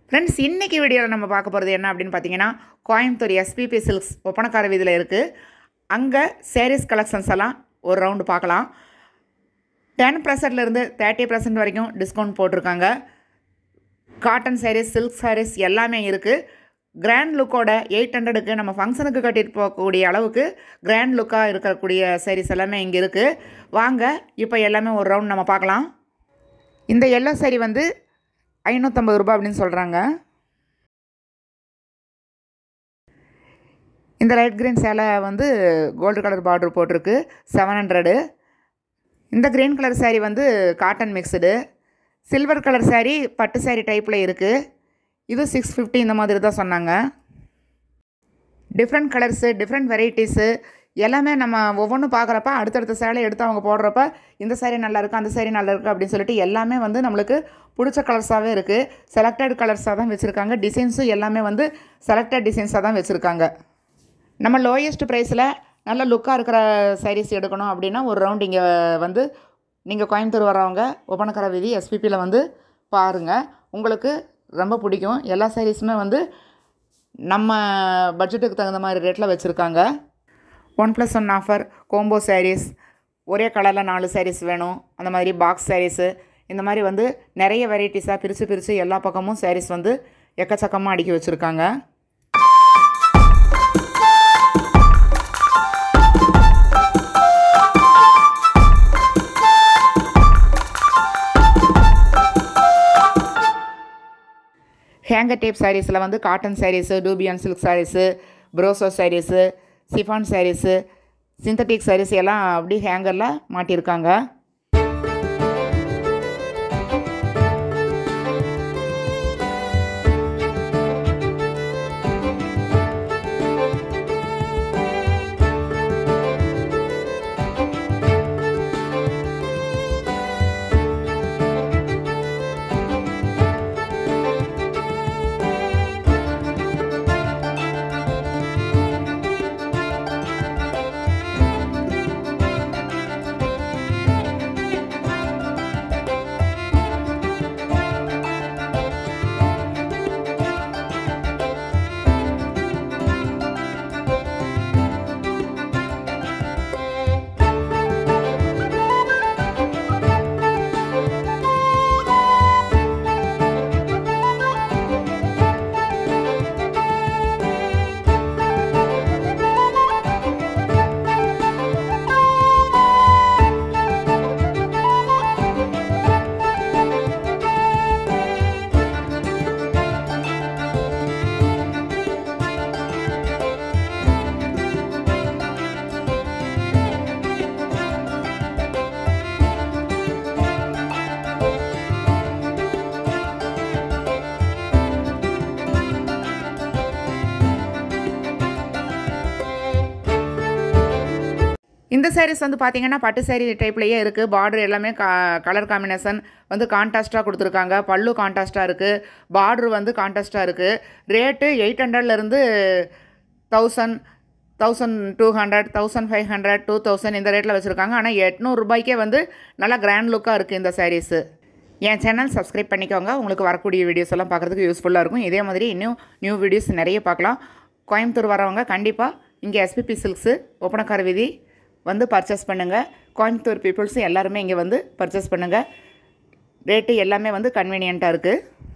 friends இன்றைக்கி வீடியோவில் நம்ம பார்க்க போகிறது என்ன அப்படின்னு பார்த்தீங்கன்னா கோயம்புத்தூர் எஸ்பிபி சில்க்ஸ் ஒப்பனக்கார வீதியில் இருக்குது அங்கே சாரீஸ் கலெக்ஷன்ஸ் எல்லாம் ஒரு ரவுண்டு பார்க்கலாம் டென் பர்சன்ட்லேருந்து தேர்ட்டி பர்சன்ட் வரைக்கும் டிஸ்கவுண்ட் போட்டிருக்காங்க காட்டன் சாரீஸ் சில்க் சாரீஸ் எல்லாமே இருக்குது கிராண்ட் லுக்கோட எயிட் ஹண்ட்ரடுக்கு நம்ம ஃபங்க்ஷனுக்கு கட்டிட்டு போகக்கூடிய அளவுக்கு கிராண்ட் லுக்காக இருக்கக்கூடிய சாரீஸ் எல்லாமே இங்கே இருக்குது வாங்க இப்போ எல்லாமே ஒரு ரவுண்ட் நம்ம பார்க்கலாம் இந்த எல்லோ சாரி வந்து ஐநூற்றம்பது ரூபாய் அப்படின்னு சொல்கிறாங்க இந்த லைட் கிரீன் சேலை வந்து கோல்டு கலர் பார்டர் போட்டிருக்கு செவன் ஹண்ட்ரடு இந்த க்ரீன் கலர் saree வந்து cotton mixed silver colour saree பட்டு saree டைப்பில் இருக்குது இது சிக்ஸ் ஃபிஃப்டி இந்த மாதிரி தான் சொன்னாங்க டிஃப்ரெண்ட் கலர்ஸு டிஃப்ரெண்ட் வெரைட்டிஸு எல்லாமே நம்ம ஒவ்வொன்றும் பார்க்குறப்ப அடுத்தடுத்த சேலை எடுத்து அவங்க போடுறப்ப இந்த saree நல்லா இருக்குது அந்த saree நல்லா இருக்குது அப்படின்னு சொல்லிட்டு எல்லாமே வந்து நம்மளுக்கு பிடிச்ச கலர்ஸாகவே இருக்குது செலக்டட் கலர்ஸாக தான் வச்சுருக்காங்க டிசைன்ஸும் எல்லாமே வந்து செலக்டட் டிசைன்ஸாக தான் வச்சுருக்காங்க நம்ம லோயஸ்ட் ப்ரைஸில் நல்ல லுக்காக இருக்கிற sarees எடுக்கணும் அப்படின்னா ஒரு ரவுண்ட் இங்கே வந்து நீங்கள் கோயம்புத்தூர் வரவங்க ஒப்பனக்கர வீதி எஸ்பிபியில் வந்து பாருங்கள் உங்களுக்கு ரொம்ப பிடிக்கும் எல்லா சாரீஸுமே வந்து நம்ம பட்ஜெட்டுக்கு தகுந்த மாதிரி ரேட்டில் வச்சுருக்காங்க one plus one offer combo sarees ஒரே கலரில் நாலு சாரீஸ் வேணும் அந்த மாதிரி பாக்ஸ் சாரீஸு இந்த மாதிரி வந்து நிறைய வெரைட்டிஸாக பிரித்து பிரித்து எல்லா பக்கமும் சாரீஸ் வந்து எக்கச்சக்கமாக அடுக்கி வச்சுருக்காங்க ஹேங்கர் டேப் சாரீஸில் வந்து cotton sarees dupion silk sarees brasso sarees chiffon sarees synthetic sarees எல்லாம் அப்படி ஹேங்கரில் மாட்டியிருக்காங்க இந்த சாரீஸ் வந்து பார்த்தீங்கன்னா பட்டு சாரீ டைப்லேயே இருக்குது பார்டர் எல்லாமே கா கலர் காம்பினேஷன் வந்து கான்டாஸ்ட்டாக கொடுத்துருக்காங்க பல்லு கான்டாஸ்ட்டாக இருக்குது பார்டர் வந்து கான்டாஸ்ட்டாக இருக்குது ரேட்டு எயிட் ஹண்ட்ரட்லேருந்து thousand thousand two hundred thousand five hundred two thousand இந்த ரேட்டில் வச்சுருக்காங்க ஆனால் எட்நூறுபாய்க்கே வந்து நல்லா கிராண்ட் லுக்காக இருக்குது இந்த சாரீஸு என் சேனல் சப்ஸ்கிரைப் பண்ணிக்கோங்க உங்களுக்கு வரக்கூடிய வீடியோஸ் எல்லாம் பார்க்குறதுக்கு யூஸ்ஃபுல்லாக இருக்கும் இதே மாதிரி இன்னும் நியூ வீடியோஸ் நிறைய பார்க்கலாம் கோயம்புத்தூர் வரவங்க கண்டிப்பாக இங்கே எஸ்பிபி சில்க்ஸு ஒப்பனக்கார வீதி வந்து பர்ச்சேஸ் பண்ணுங்கள் கோயம்புத்தூர் பீப்புள்ஸும் எல்லாருமே இங்கே வந்து பர்ச்சேஸ் பண்ணுங்கள் ரேட்டு எல்லாமே வந்து கன்வீனியண்ட்டாக இருக்குது